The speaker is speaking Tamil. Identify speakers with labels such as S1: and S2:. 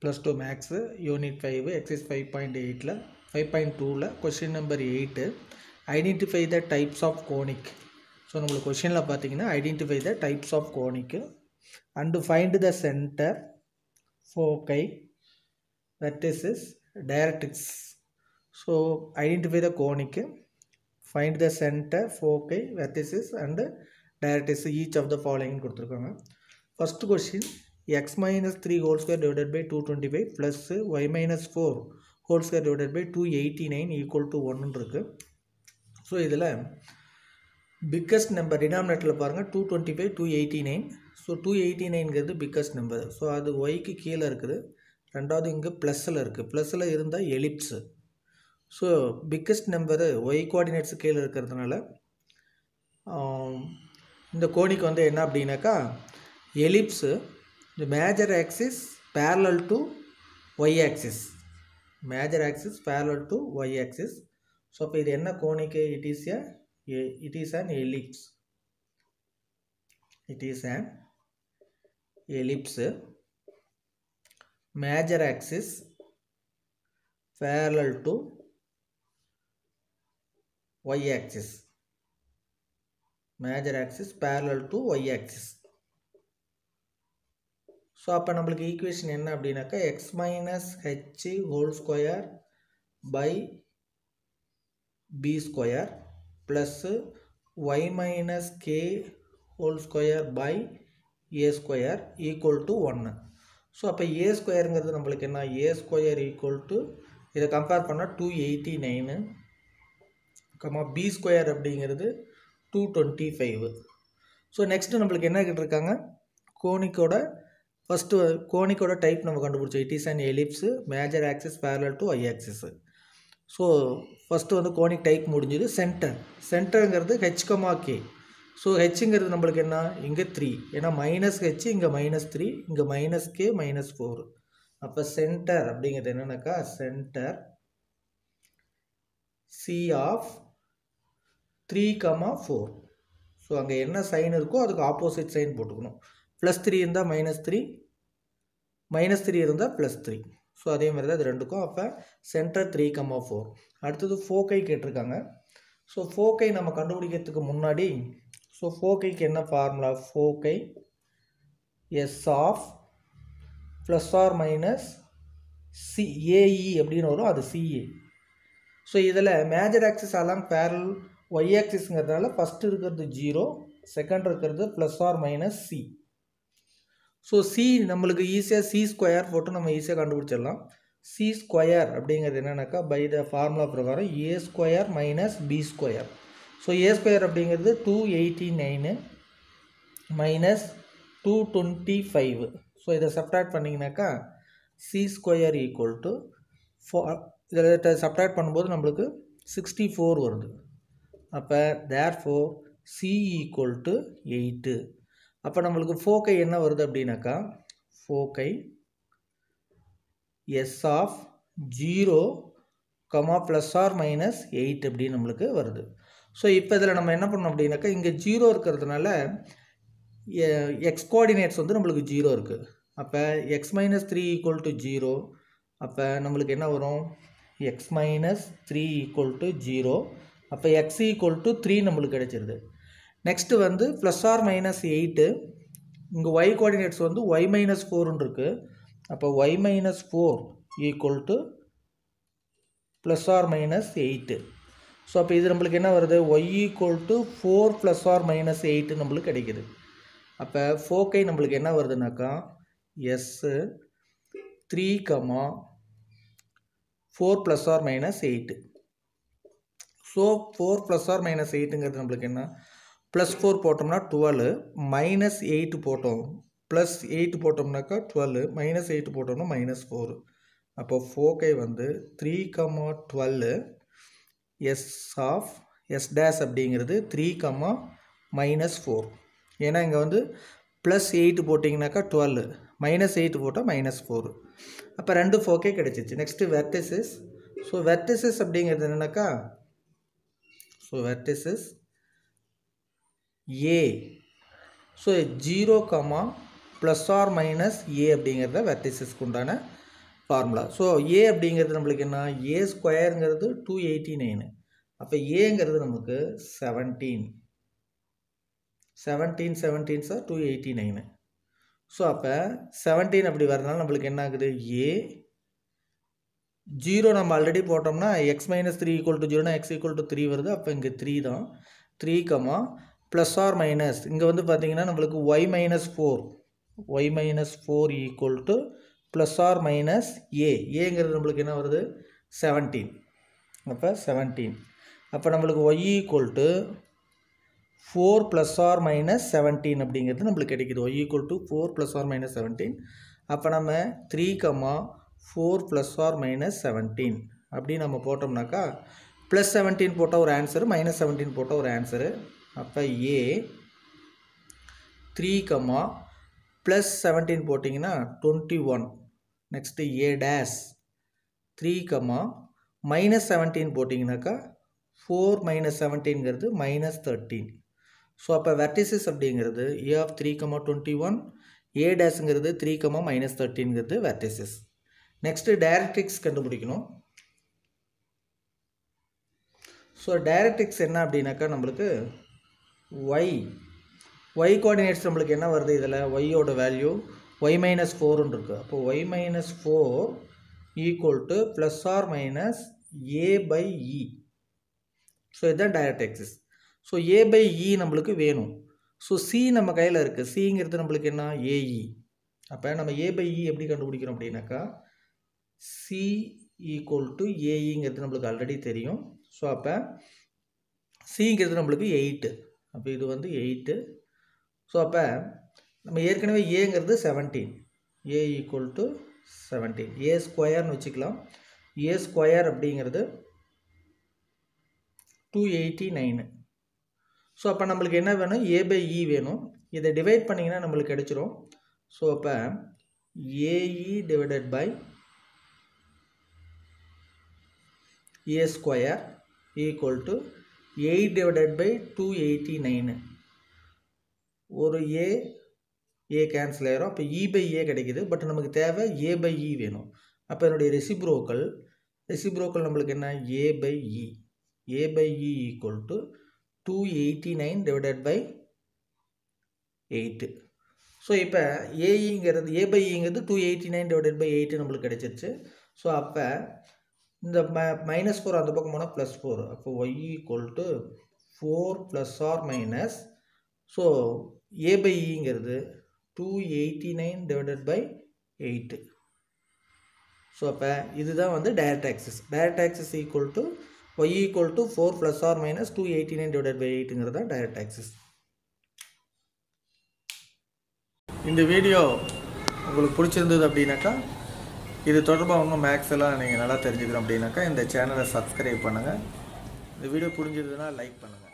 S1: plus two maths unit five exercise five point எயிட்டில் ஃபைவ் பாயிண்ட் டூவில் question number eight identify the types of conic so நம்மளுக்கு கொஷினில் பார்த்தீங்கன்னா identify the types of conic and find the centre foci vertices directrix so identify the conic find the centre foci vertices and directrix each of the following கொடுத்துருக்காங்க first question x minus three whole square divided by two twenty five plus y minus four whole square divided by two eighty nine equal to ஒன்னு இருக்குது ஸோ இதில் பிக்கஸ்ட் நம்பர் டினாமினேட்டரில் பாருங்கள் two twenty five two eighty nine so two eighty நைன்கிறது பிக்கஸ்ட் நம்பர் ஸோ அது ஒய்க்கு கீழே இருக்குது ரெண்டாவது இங்கே ப்ளஸில் இருக்குது ப்ளஸில் இருந்தால் ellipse so biggest number y coordinates கீழே இருக்கிறதுனால இந்த கோணிக்கு வந்து என்ன அப்படின்னாக்கா எலிப்ஸு இந்த major axis parallel to y axis major axis parallel to y axis so அப்போ இது என்ன கோணிக்கு it is a it is an ellipse it is an ellipse major axis parallel to y axis major axis parallel to y axis so அப்போ நம்மளுக்கு ஈக்குவேஷன் என்ன அப்படின்னாக்கா x minus h whole square by b square plus y minus k whole square by a square equal to ஒன்று ஸோ அப்போ ஏ ஸ்கொயருங்கிறது நம்மளுக்கு என்ன ஏ ஸ்கொயர் ஈக்குவல் டு இதை கம்பேர் பண்ணால் two eighty nine comma b square அப்படிங்கிறது two twenty five so next நம்மளுக்கு என்ன கேட்டிருக்காங்க கோனிக்கோட ஃபஸ்ட்டு கோனிக்கோட டைப் நம்ம கண்டுபிடிச்சோம் it is an ellipse major axis parallel to y axis so first வந்து கோனிக் டைப் முடிஞ்சது சென்டர் சென்டருங்கிறது ஹெச் கமா கே ஸோ ஹெச்சுங்கிறது நம்மளுக்கு என்ன இங்கே த்ரீ ஏன்னா மைனஸ் ஹெச் இங்கே மைனஸ் த்ரீ இங்கே மைனஸ் கே மைனஸ் ஃபோர் அப்போ சென்டர் அப்படிங்கிறது என்னென்னாக்கா centre C of three comma four so அங்கே என்ன சைன் இருக்கோ அதுக்கு ஆப்போசிட் சைன் போட்டுக்கணும் ப்ளஸ் த்ரீ இருந்தால் மைனஸ் த்ரீ மைனஸ் த்ரீ இருந்தால் ப்ளஸ் த்ரீ ஸோ அதே மாதிரி தான் இது ரெண்டுக்கும் அப்போ சென்டர் த்ரீ கமா ஃபோர் அடுத்தது ஃபோக்கை கேட்டிருக்காங்க ஸோ ஃபோக்கை நம்ம கண்டுபிடிக்கிறதுக்கு முன்னாடி ஸோ ஃபோக்கைக்கு என்ன formula foci S of plus or minus c A அப்படின்னு வரும் அது சிஏ ஸோ இதில் major axis along parallel y ஆக்சிஸ்ங்கிறதுனால ஃபஸ்ட்டு இருக்கிறது ஜீரோ செகண்ட் இருக்கிறது plus or minus c so c நம்மளுக்கு ஈஸியாக சி ஸ்கொயர் போட்டு நம்ம ஈஸியாக கண்டுபிடிச்சிடலாம் சி ஸ்கொயர் அப்படிங்கிறது என்னென்னாக்கா பை த ஃபார்முலா பிரகாரம் a square minus b square so a square அப்படிங்கிறது two eighty nine minus two twenty five so இதை சப்ராக்ட் பண்ணிங்கனாக்கா c square equal to four இதில் சப்ராக்ட் பண்ணும்போது நம்மளுக்கு சிக்ஸ்டி ஃபோர் வருது அப்போ therefore c equal to eight அப்போ நம்மளுக்கு ஃபோக்கை என்ன வருது அப்படின்னாக்கா foci S of zero comma plus or minus eight அப்படின்னு நம்மளுக்கு வருது ஸோ இப்போ இதில் நம்ம என்ன பண்ணோம் அப்படின்னாக்கா இங்கே ஜீரோ இருக்கிறதுனால எக்ஸ் கோஆர்டினேட்ஸ் வந்து நம்மளுக்கு ஜீரோ இருக்குது அப்போ x minus three equal to zero அப்போ நம்மளுக்கு என்ன வரும் x minus three equal to zero அப்போ எக்ஸ் ஈக்குவல் டு த்ரீ நம்மளுக்கு கிடச்சிருது நெக்ஸ்ட்டு வந்து ப்ளஸ் ஆர் மைனஸ் எயிட்டு இங்கே ஒய் கோஆர்டினேட்ஸ் வந்து ஒய் மைனஸ் ஃபோர்னு இருக்குது அப்போ y minus four equal to plus or minus eight so அப்போ இது நம்மளுக்கு என்ன வருது y equal to four plus or minus eight நம்மளுக்கு கிடைக்குது அப்போ ஃபோக்கை நம்மளுக்கு என்ன வருதுனாக்கா S three comma four plus or minus eight so four plus or minus எயிட்டுங்கிறது நம்மளுக்கு என்ன ப்ளஸ் ஃபோர் போட்டோம்னா டுவெல் மைனஸ் எயிட்டு போட்டோம் ப்ளஸ் எயிட் போட்டோம்னாக்கா டுவெல் மைனஸ் எயிட் போட்டோம்னா மைனஸ் ஃபோர் அப்போ ஃபோக்கை வந்து three comma twelve S of S dash அப்படிங்கிறது த்ரீ கமா மைனஸ் ஃபோர் ஏன்னா இங்கே வந்து ப்ளஸ் எயிட்டு போட்டிங்கனாக்கா டுவெல் மைனஸ் எயிட் போட்டால் மைனஸ் ஃபோர் அப்போ ரெண்டு ஃபோக்கே கிடச்சிச்சு நெக்ஸ்ட்டு வெர்டிசஸ் ஸோ வெர்டிசஸ் அப்படிங்கிறது என்னென்னாக்கா so vertices A so zero comma plus or minus a அப்படிங்கிறத வெர்டிசஸ்க்கு உண்டான ஃபார்முலா ஸோ ஏ அப்படிங்கிறது நம்மளுக்கு என்ன ஏ ஸ்கொயருங்கிறது டூ எயிட்டி நைனு அப்போ ஏங்கிறது நமக்கு seventeen seventeen seventeen sir two eighty nine so அப்போ செவன்டீன் அப்படி வரனால நம்மளுக்கு என்ன ஆகுது ஏ ஜீரோ நம்ம ஆல்ரெடி போட்டோம்னா x minus three equal to ஜீரோனா எக்ஸ் ஈக்குவல் டு த்ரீ வருது அப்போ இங்கே த்ரீ தான் three comma plus or minus இங்கே வந்து பார்த்தீங்கன்னா நம்மளுக்கு y minus four y minus four equal to plus or minus a ஏங்கிறது நம்மளுக்கு என்ன வருது செவன்டீன் அப்போ செவன்டீன் அப்போ நம்மளுக்கு y equal to four plus or minus seventeen அப்படிங்கிறது நம்மளுக்கு கிடைக்குது y equal to four plus or minus seventeen அப்போ நம்ம three comma four plus or minus seventeen அப்படி நம்ம போட்டோம்னாக்கா ப்ளஸ் செவன்டீன் போட்டால் ஒரு ஆன்சரு மைனஸ் செவன்டீன் போட்டால் ஒரு ஆன்சரு அப்போ A three comma plus seventeen போட்டிங்கன்னா twenty one next A dash three comma minus seventeen போட்டிங்கனாக்கா ஃபோர் மைனஸ் செவன்டீன்கிறது மைனஸ் தேர்ட்டீன் ஸோ அப்போ வெர்டிசஸ் அப்படிங்கிறது A of three comma twenty one A டேஸுங்கிறது த்ரீ கமா மைனஸ் தேர்ட்டின்கிறது வெர்டிசஸ் நெக்ஸ்ட்டு டைரக்ட்ரிக்ஸ் கண்டுபிடிக்கணும் ஸோ டைரக்ட்ரிக்ஸ் என்ன அப்படின்னாக்கா நம்மளுக்கு ஒய் ஒய் கோஆர்டினேட்ஸ் நம்மளுக்கு என்ன வருது இதில் ஒய்யோட வேல்யூ ஒய் மைனஸ் ஃபோர்னு இருக்குது அப்போ y minus four equal to plus or minus a by e so இதுதான் direct axis so a by e நம்மளுக்கு வேணும் ஸோ சி நம்ம கையில் இருக்குது சிங்கிறது நம்மளுக்கு என்ன ஏஇ அப்போ நம்ம ஏ பை இ எப்படி கண்டுபிடிக்கிறோம் அப்படின்னாக்கா சி ஈக்குவல் டு ஏஇங்கிறது நம்மளுக்கு ஆல்ரெடி தெரியும் ஸோ அப்போ சிங்கிறது நம்மளுக்கு எயிட்டு அப்போ இது வந்து எயிட்டு ஸோ அப்போ நம்ம ஏற்கனவே ஏங்கிறது seventeen a equal to seventeen a ஸ்கொயர்னு வச்சுக்கலாம் ஏ ஸ்கொயர் அப்படிங்கிறது டூ எயிட்டி நைனு ஸோ அப்போ நம்மளுக்கு என்ன வேணும் ஏ பை இ வேணும் இதை டிவைட் பண்ணிங்கன்னா நம்மளுக்கு கிடைச்சிரும் ஸோ அப்போ a e divided by a square equal to eight divided by two eighty nine ஒரு ஏ ஏ கேன்சல் ஆயிரும் அப்போ இ பை ஏ கிடைக்குது பட் நமக்கு தேவை ஏ பை இ வேணும் அப்போ என்னுடைய ரெசிப்ரோக்கல் ரெசிப்ரோக்கல் நம்மளுக்கு என்ன a by e a by e equal to two eighty nine divided by eight so இப்போ ஏஇங்கிறது ஏ பை இங்கிறது two eighty nine divided by eight நம்மளுக்கு கிடச்சிருச்சு ஸோ அப்போ இந்த ம மைனஸ் ஃபோர் அந்த பக்கம் போனால் ப்ளஸ் ஃபோர் அப்போ y equal to four plus or minus so a by இங்கிறது two eighty nine divided by eight so அப்போ இதுதான் வந்து direct axis direct axis equal to y equal to four plus or minus two eighty nine divided by எயிட்டுங்கிறது தான் டைரக்ட் ஆக்சிஸ் இந்த வீடியோ உங்களுக்கு பிடிச்சிருந்தது அப்படின்னாக்கா இது தொடர்பாக இன்னும் மேக்ஸ் எல்லாம் நீங்கள் நல்லா தெரிஞ்சுக்கணும் அப்படின்னாக்கா இந்த சேனலை சப்ஸ்கிரைப் பண்ணுங்கள் இந்த வீடியோ புரிஞ்சதுன்னா லைக் பண்ணுங்கள்